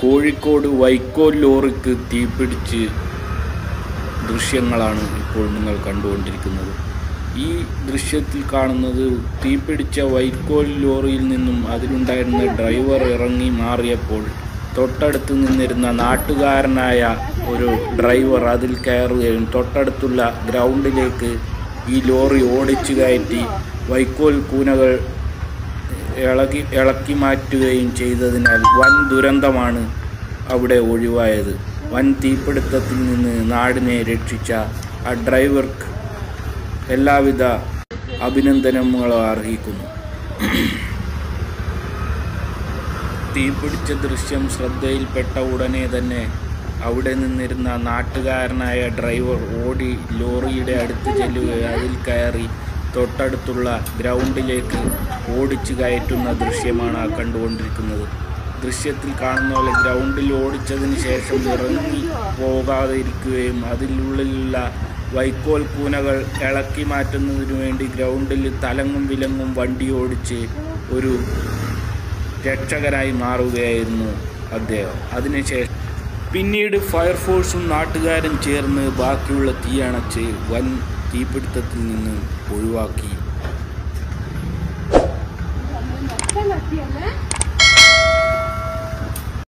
കോഴിക്കോട് വൈക്കോൽ ലോറിക്ക് തീപിടിച്ച് ദൃശ്യങ്ങളാണ് ഇപ്പോൾ നിങ്ങൾ കണ്ടുകൊണ്ടിരിക്കുന്നത് ഈ ദൃശ്യത്തിൽ കാണുന്നത് തീപിടിച്ച വൈക്കോൽ ലോറിയിൽ നിന്നും അതിലുണ്ടായിരുന്ന ഡ്രൈവർ ഇറങ്ങി മാറിയപ്പോൾ തൊട്ടടുത്ത് നിന്നിരുന്ന നാട്ടുകാരനായ ഒരു ഡ്രൈവർ അതിൽ കയറുകയും തൊട്ടടുത്തുള്ള ഗ്രൗണ്ടിലേക്ക് ഈ ലോറി ഓടിച്ചു കയറ്റി വൈക്കോൽ കൂനകൾ ഇളകി ഇളക്കി മാറ്റുകയും ചെയ്തതിനാൽ വൻ ദുരന്തമാണ് അവിടെ ഒഴിവായത് വൻ തീപിടുത്തത്തിൽ നിന്ന് നാടിനെ രക്ഷിച്ച ആ ഡ്രൈവർക്ക് എല്ലാവിധ അഭിനന്ദനങ്ങളും അർഹിക്കുന്നു തീപിടിച്ച ദൃശ്യം ശ്രദ്ധയിൽപ്പെട്ട ഉടനെ തന്നെ അവിടെ നിന്നിരുന്ന നാട്ടുകാരനായ ഡ്രൈവർ ഓടി ലോറിയുടെ അടുത്ത് ചെല്ലുകയും അതിൽ കയറി തൊട്ടടുത്തുള്ള ഗ്രൗണ്ടിലേക്ക് ഓടിച്ചു കയറ്റുന്ന ദൃശ്യമാണ് ആ കണ്ടുകൊണ്ടിരിക്കുന്നത് ദൃശ്യത്തിൽ കാണുന്ന പോലെ ഗ്രൗണ്ടിൽ ഓടിച്ചതിന് ശേഷം ഇറങ്ങി പോകാതെ ഇരിക്കുകയും അതിനുള്ളിലുള്ള വൈക്കോൽ കൂനകൾ ഇളക്കി മാറ്റുന്നതിനു വേണ്ടി ഗ്രൗണ്ടിൽ തലങ്ങും വിലങ്ങും വണ്ടി ഓടിച്ച് ഒരു രക്ഷകരായി മാറുകയായിരുന്നു അദ്ദേഹം അതിനുശേഷം പിന്നീട് ഫയർഫോഴ്സും നാട്ടുകാരും ചേർന്ന് ബാക്കിയുള്ള തീയണച്ച് വൻ തീപിടുത്തത്തിൽ നിന്ന് ഒഴിവാക്കി Sen atıyorsun ha?